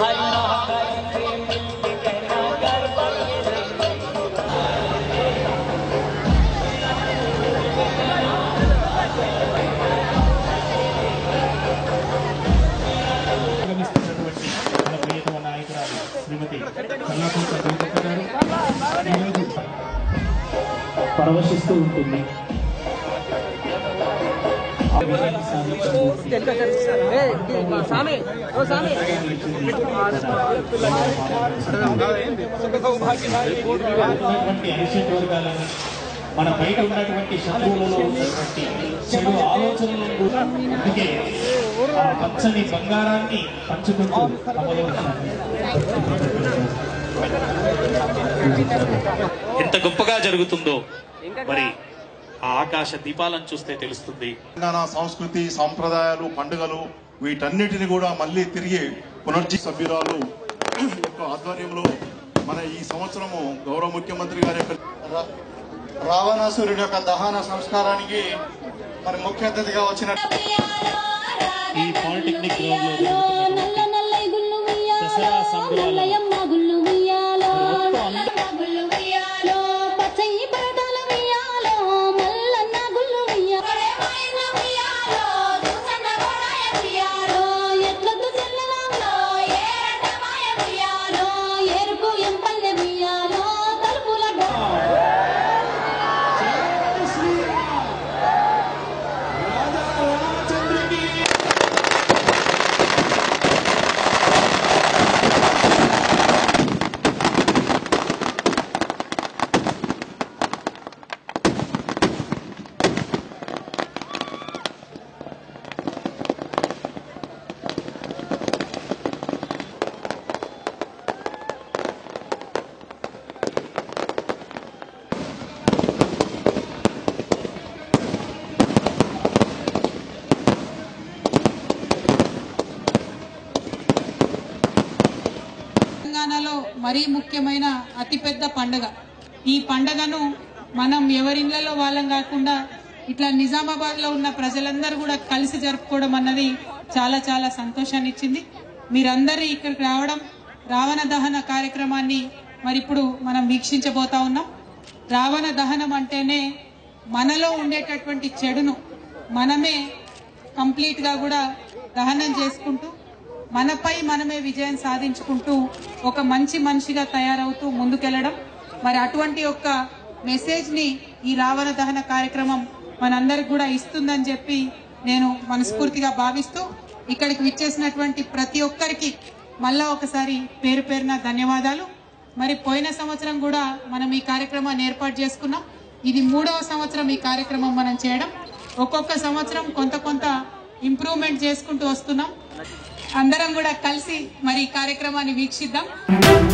గమనిస్తున్నటువంటి మన ప్రియతమ నాయకురాలు శ్రీమతి కల్లాకుంట కవితక్క గారు ఈరోజు పరవశిస్తూ ఉంటుంది ఆ విజయాన్ని సాధించడానికి ఉన్నటువంటి అరిషడ్ వర్గాలని మన బయట ఉన్నటువంటి శత్రువులలో ఉన్నటువంటి చెడు ఆలోచనలను కూడా అందుకే ఆ పచ్చని బంగారాన్ని పంచుకుంటూ అమలు ఎంత గొప్పగా జరుగుతుందో మరి ఆ ఆకాశ దీపాలను చూస్తే తెలుస్తుంది తెలంగాణ సంస్కృతి సాంప్రదాయాలు పండుగలు వీటన్నిటిని కూడా మళ్ళీ తిరిగి పునర్జీ సభ్యురాలు యొక్క ఆధ్వర్యంలో మన ఈ సంవత్సరము గౌరవ ముఖ్యమంత్రి గారి యొక్క రా- రావణాసురుడి యొక్క దహన సంస్కారానికి మరి ముఖ్య అతిథిగా వచ్చిన ఈ పాలిటెక్నిక్ గ్రౌండ్ లో నల్ల నల్లై గుళ్ళు ఉయ్యాలో, దసరా సంబరాలు. నల్లయమ్మ గుళ్ళు ఉయ్యాలో, మొత్తం నల్లమ్మ గుళ్ళు ఉయ్యాలో, పచ్చయి పరదాల ఉయ్యాలో, మల్లన్న గుళ్ళు ఉయ్యాలో. ఎట్లొద్దు చెల్లెలాలో, ఏరటమాయ ఉయ్యాలో, ఎరుపు ఎంపల్లె ఉయ్యాలో, తలుపుల గో- తెలంగాణలో మరీ ముఖ్యమైన అతిపెద్ద పండుగ ఈ పండుగను మనం ఎవరిళ్లలో వాళ్ళం కాకుండా ఇట్లా నిజామాబాద్ లో ఉన్న ప్రజలందరూ కూడా కలిసి జరుపుకోవడం అన్నది చాలా చాలా సంతోషాన్ని ఇచ్చింది మీరందరూ ఇక్కడికి రావడం రావణ దహన కార్యక్రమాన్ని మరి ఇప్పుడు మనం వీక్షించబోతా ఉన్నాం రావణ దహనం అంటేనే మనలో ఉండేటటువంటి చెడును మనమే కంప్లీట్ గా కూడా దహనం చేసుకుంటూ మనపై మనమే విజయం సాధించుకుంటూ ఒక మంచి మనిషిగా తయారవుతూ ముందుకెళ్లడం మరి అటువంటి ఒక మెసేజ్ ని ఈ రావణ దహన కార్యక్రమం మనందరికి కూడా ఇస్తుందని చెప్పి నేను మనస్ఫూర్తిగా భావిస్తూ ఇక్కడికి విచ్చేసినటువంటి ప్రతి ఒక్కరికి మళ్ళా ఒకసారి పేరు పేరున ధన్యవాదాలు మరి పోయిన సంవత్సరం కూడా మనం ఈ కార్యక్రమాన్ని ఏర్పాటు చేసుకున్నాం ఇది మూడవ సంవత్సరం ఈ కార్యక్రమం మనం చేయడం ఒక్కొక్క సంవత్సరం కొంత కొంత ఇంప్రూవ్మెంట్ చేసుకుంటూ వస్తున్నాం అందరం కూడా కలిసి మరి ఈ కార్యక్రమాన్ని వీక్షిద్దాం